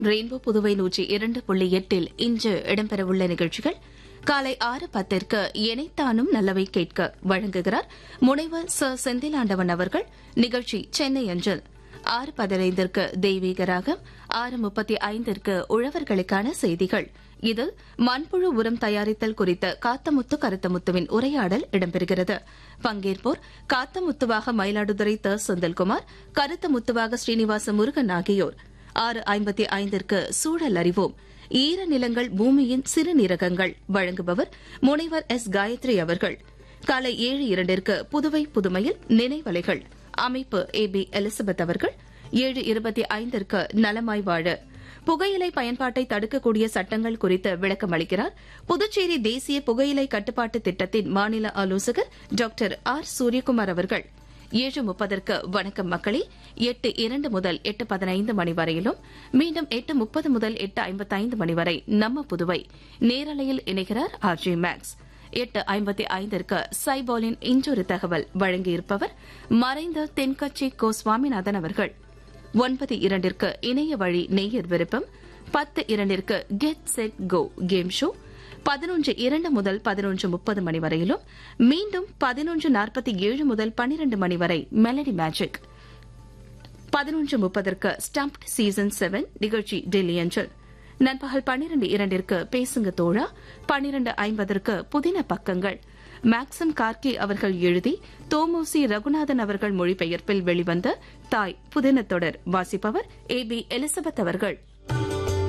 rainbow Puduvai நூற்றி இரண்டு புள்ளி எட்டில் இன்று இடம்பெறவுள்ள நிகழ்ச்சிகள் காலை ஆறு பத்திற்கு எனைத்தானும் நல்லவை கேட்க வழங்குகிறார் முனைவர் ச செந்திலாண்டவன் அவர்கள் நிகழ்ச்சி சென்னை அஞ்சல் ஆறு பதினைந்திற்கு தெய்வீக ராகம் ஆறு முப்பத்தி ஐந்திற்கு உழவர்களுக்கான செய்திகள் இதில் மண்புழு உரம் தயாரித்தல் குறித்த காத்தமுத்து கருத்தமுத்துவின் உரையாடல் இடம்பெறுகிறது பங்கேற்போர் காத்தமுத்துவாக மயிலாடுதுறை த செந்தில்குமார் கருத்தமுத்துவாக ஸ்ரீனிவாச முருகன் ஆகியோர் ஆறு ஐம்பத்தி ஐந்திற்கு சூழல் அறிவோம் ஈர நிலங்கள் பூமியின் சிறுநீரகங்கள் வழங்குபவர் முனைவர் எஸ் காயத்ரி அவர்கள் காலை ஏழு இரண்டிற்கு புதுவை புதுமையில் நினைவலைகள் அமைப்பு ஏ பி எலிசபெத் அவர்கள் ஏழு இருபத்தி ஐந்திற்கு நலமாய் வாழ புகையிலை பயன்பாட்டை தடுக்கக்கூடிய சட்டங்கள் குறித்து விளக்கம் அளிக்கிறார் புதுச்சேரி தேசிய புகையிலை கட்டுப்பாட்டு திட்டத்தின் மாநில ஆலோசகர் டாக்டர் ஆர் சூரியகுமார் அவர்கள் ஏழு முப்பதற்கு வணக்கம் மக்களே எட்டு இரண்டு முதல் எட்டு பதினைந்து மணி வரையிலும் மீண்டும் எட்டு முப்பது முதல் எட்டு ஐம்பத்தைந்து மணி வரை நம்ம புதுவை நேரலையில் இணைகிறார் ஆர் ஜே மேக்ஸ் எட்டு ஐம்பத்தி ஐந்திற்கு சைபாலின் இன்றொரு தகவல் வழங்கியிருப்பவர் மறைந்த தென்கட்சி கோ சுவாமிநாதன் அவர்கள் ஒன்பது இரண்டிற்கு இணைய வழி நெய்யர் விருப்பம் பத்து இரண்டிற்கு get set go game show பதினொன்று இரண்டு முதல் பதினொன்று முப்பது மணி வரையிலும் மீண்டும் பதினொன்று நாற்பத்தி ஏழு முதல் பனிரண்டு மணி வரை மெலடி மேஜிக் பதினொன்று முப்பதற்கு ஸ்டம்ப்ட் சீசன் செவன் நிகழ்ச்சி டெல்லி அஞ்சல் நண்பகல் பன்னிரண்டு இரண்டிற்கு பேசுங்க தோழா பன்னிரண்டு ஐம்பதற்கு புதின பக்கங்கள் மேக்சிம் கார்கி அவர்கள் எழுதி தோமோசி ரகுநாதன் அவர்கள் மொழிபெயர்ப்பில் வெளிவந்த தாய் புதின தொடர் வாசிப்பவர் ஏ பி எலிசபெத் அவர்கள்